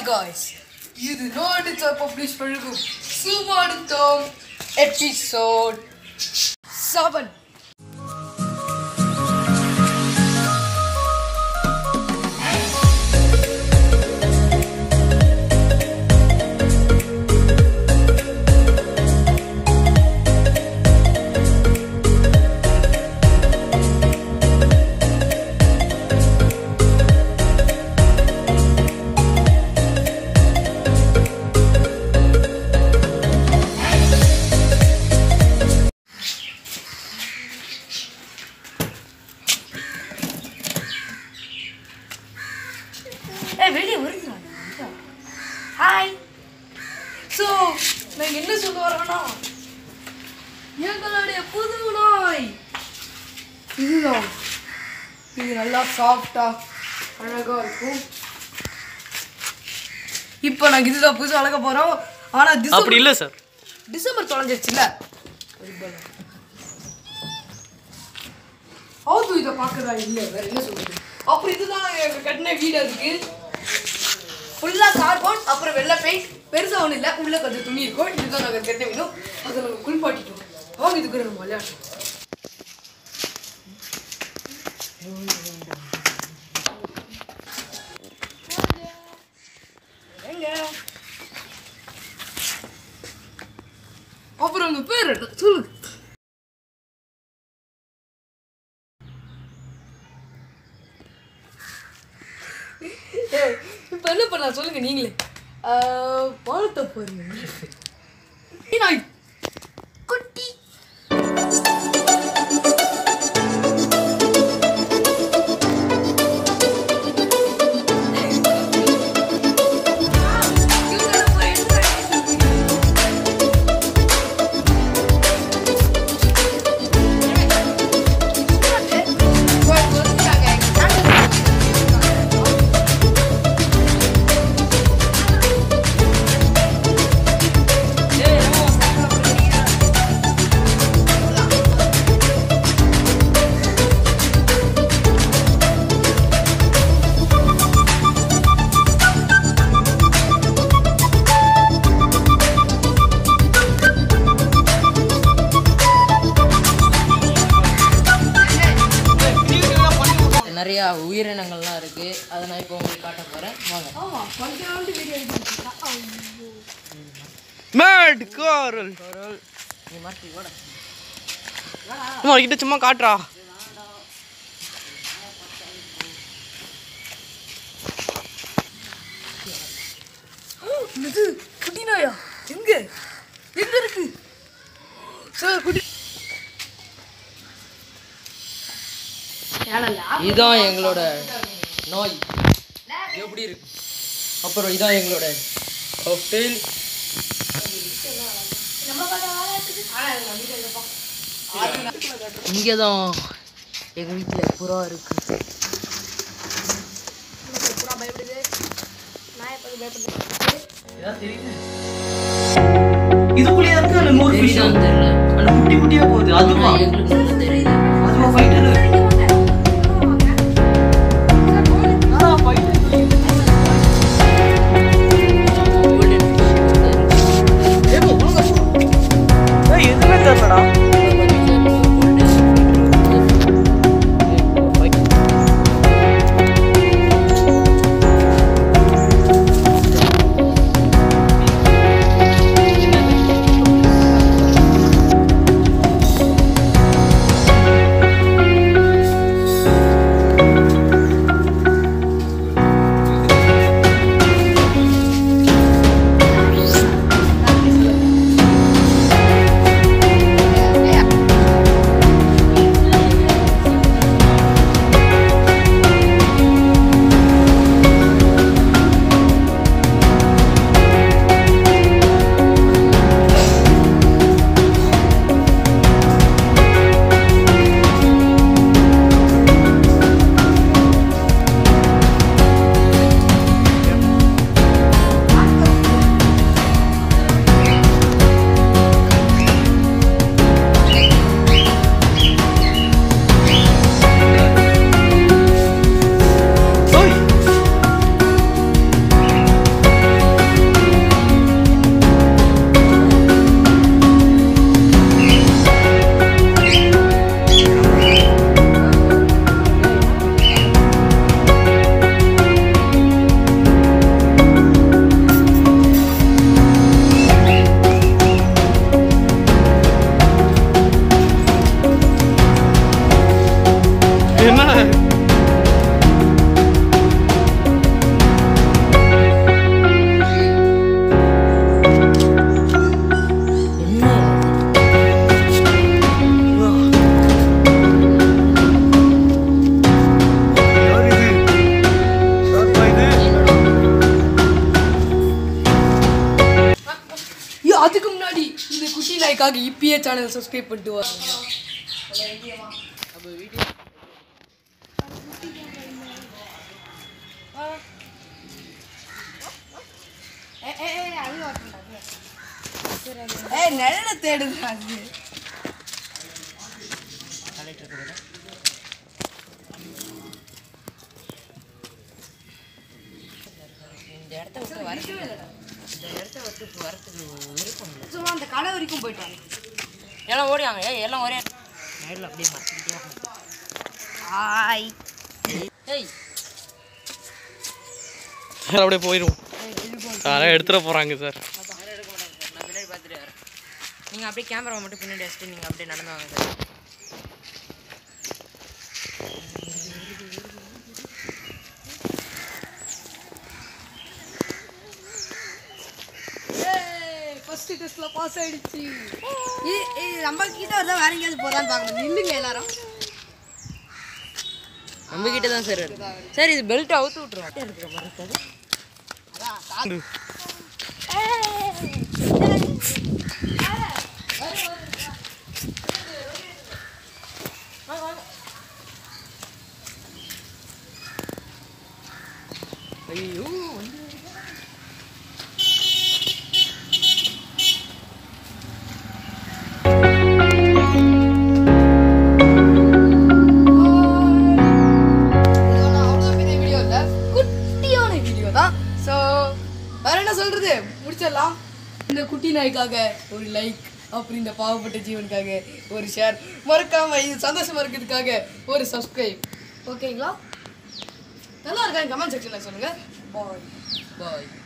Guys இது நோடிச்சா publish பண்ணிருக்கும் சுமாடுத்தோம் எபிசோட் செவன் ஏ வெளியே வருகிறா ஹாய் ஸோ நான் என்ன சொல்ல வரேன்னா எங்களுடைய புது நாய் இதுதான் இது நல்லா சாஃப்டா அழகா இருக்கும் இப்போ நாங்கள் இதுதான் புதுசாக வளர்க்க போகிறோம் ஆனால் அப்படி டிசம்பர் இல்லை சார் டிசம்பர் தொலைஞ்சிருச்சுல ஹவுஸ் இதை பார்க்கறதா இல்லை வேற என்ன சொல்றது அப்புறம் இதுதான் எங்க கட்டின வீடு அதுக்கு ஃபுல்லாக கார்போன் அப்புறம் வெள்ளை பெயிண்ட் பெருசாக ஒன்றும் இல்லை உள்ள கொஞ்சம் துணி இருக்கும் இதுதான் நாங்கள் கட்டின வீடும் அதை நாங்கள் குளிப்பாட்டிட்டோம் வாங்க இதுக்கு நம்ம விளையாடுறோம் எங்க அப்புறம் உங்க பேர் என்ன சொல்லுங்க ஏய், இப்ப என்ன பண்ண சொல்லுங்க நீங்களே ஆஹ், வாழ்த்த போறீங்க நாய் குட்டி நிறைய உயிரினங்கள்லாம் இருக்கு அதை நான் இப்போ உங்களுக்கு காட்ட போறேன் வாங்க ஆமா கொஞ்சம் வீடியோ எடுத்து மேட் கோரல் நீ மாற்றி ஓட அம்மா கிட்ட சும்மா காட்டுறா இது குட்டி நாயா எங்க எங்க இருக்கு சார் குட்டி இதான் எங்களோட நோய் எப்படி இருக்கு அப்புறம் இதான் எங்களோட காக்டெயில் இங்கே தான் எங்கள் வீட்டில் புறா இருக்கு இதுக்குள்ளேயே இருக்கு அந்த நூறு ஃபிஷ் தெரியுதான்னு தெரியல அந்த குட்டி குட்டியா போகுது அதுவா ஆனா எங்களுக்கு நல்லா தெரியுது அதுவா ஃபைட்டர் Golden fish வந்து இருக்கு. எதுவுமே தெரியலடா Golden நாய்க்காக இப்பயே சேனல் சப்ஸ்கிரைப் பண்ணிட்டு வா அப்போ வீடியோ ஏய் நிழல தேடுது அது கலெக்டர் கூட இந்த இடத்த விட்டு வரதுக்கு இந்த இடத்த விட்டு வரத்துக்கு விருப்பம் இல்லை சும்மா அந்த கடை வரைக்கும் போயிட்டாங்க எல்லாம் ஓடிவாங்க ஏய் எல்லாம் ஒரே நேரில் அப்படியே மறைச்சிக்கிட்டே வாங்க. ஹாய் ஏய் சார் அப்படியே போயிடும் அதெல்லாம் எடுத்துட போகிறாங்க சார் யாரும் எடுக்க மாட்டாங்க சார் நான் பின்னாடி பார்த்துட்டு வரேன் நீங்கள் அப்படியே கேமரா மட்டும் பின்னாடி வச்சுட்டு நீங்கள் அப்படியே நடந்து வாங்க சார் ஃபர்ஸ்ட் டெஸ்ட்ல பாஸ் ஆயிடுச்சு இது இது நம்ம கிட்ட வரதான் வேற எங்கேயாவது போதான்னு பார்க்கணும் நில்லுங்க எல்லாரும் நம்ம கிட்ட தான் சார் இருக்கு சார் இது பெல்ட் அவுத்து விட்டுருவோம் இருக்கிற மாதிரி இருக்காது ஐயோ வந்து இது ஒன்றும் அவ்வளோ பெரிய வீடியோ இல்லை குட்டியான வீடியோ தான் ஸோ வேற என்ன சொல்றது முடிச்சிடலாம் இந்த குட்டி நாய்க்காக ஒரு லைக் அப்புறம் இந்த பாவப்பட்ட ஜீவனுக்காக ஒரு ஷேர் மறக்காம இது சந்தோஷமா இருக்கிறதுக்காக ஒரு சப்ஸ்கிரைப் ஓகேங்களா நல்லா இருக்கா கமெண்ட் செக்ஷனில் சொல்லுங்க பாய் பாய்